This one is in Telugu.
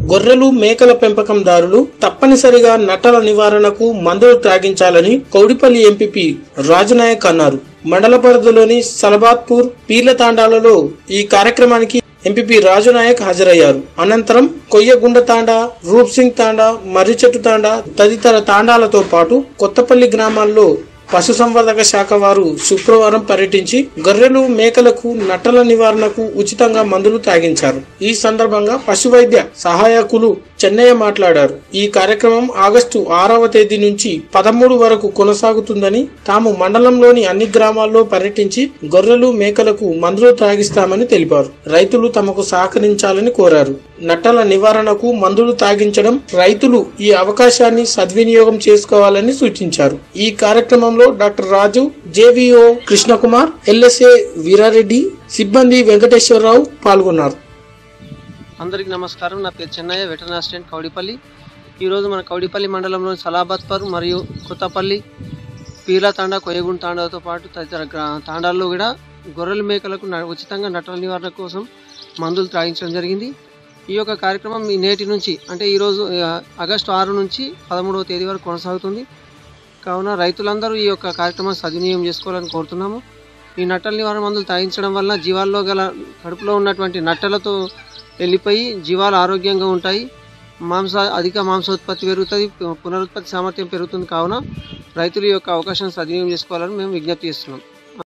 గొర్రెలు మేకల పెంపకందారులు తప్పనిసరిగా నట్టల నివారణకు మందులు త్రాగించాలని కౌడిపల్లి ఎంపీపీ రాజనాయక్ అన్నారు మండల పరిధిలోని సలబాత్పూర్ పీర్ల తాండాలలో ఈ కార్యక్రమానికి ఎంపీపీ రాజునాయక్ హాజరయ్యారు అనంతరం కొయ్యగుండ తాండా రూప్ సింగ్ తాండా మర్రిచెట్టు తాండా తదితర తాండాలతో పాటు కొత్తపల్లి గ్రామాల్లో పశుసంవర్ధక శాఖ వారు శుక్రవారం పర్యటించి గొర్రెలు మేకలకు నట్టల నివారణకు ఉచితంగా మందులు తాగించారు ఈ సందర్భంగా పశువైద్య సహాయకులు చెన్నయ్య మాట్లాడారు ఈ కార్యక్రమం ఆగస్టు ఆరవ తేదీ నుంచి పదమూడు వరకు కొనసాగుతుందని తాము మండలంలోని అన్ని గ్రామాల్లో పర్యటించి గొర్రెలు మేకలకు మందులు త్రాగిస్తామని తెలిపారు రైతులు తమకు సహకరించాలని కోరారు నట్టల నివారణకు మందులు తాగించడం రైతులు ఈ అవకాశాన్ని సద్వినియోగం చేసుకోవాలని సూచించారు ఈ కార్యక్రమంలో doctor Raju JVO Krishnakumar LSA Veerareddy సిబ్బంది వెంకటేశ్వరరావు పాల్గొన్నారు అందరికీ నమస్కారం నా పేరు చెన్నయ్య వెటర్నరీ అసిస్టెంట్ కౌడిపల్లి ఈరోజు మన కౌడిపల్లి మండలంలోని సలాబాద్పర్ మరియు కొత్తపల్లి పీర్ల తాండా కొయ్యగుంట తాండాతో పాటు తదితర గ్రా తాండాల్లో కూడా గొర్రెల మేకలకు న- ఉచితంగా నట్టల నివారణ కోసం మందులు త్రాగించడం జరిగింది ఈ యొక్క కార్యక్రమం ఈ నేటి నుంచి అంటే ఈరోజు ఆ, ఆగస్టు ఆరు నుంచి పదమూడవ తేదీ వరకు కొనసాగుతుంది కావున రైతులందరూ ఈ యొక్క కార్యక్రమాన్ని సద్వినియోగం చేసుకోవాలని కోరుతున్నాము ఈ నట్టల నివారణ మందులు తాగించడం వల్ల జీవాల్లో గల కడుపులో ఉన్నటువంటి నట్టలతో వెళ్ళిపోయి జీవాలు ఆరోగ్యంగా ఉంటాయి మాంస అధిక మాంసోత్పత్తి పెరుగుతుంది పు- పునరుత్పత్తి సామర్థ్యం పెరుగుతుంది కావున రైతుల యొక్క అవకాశం సద్వినియోగం చేసుకోవాలని మేము విజ్ఞప్తి చేస్తున్నాం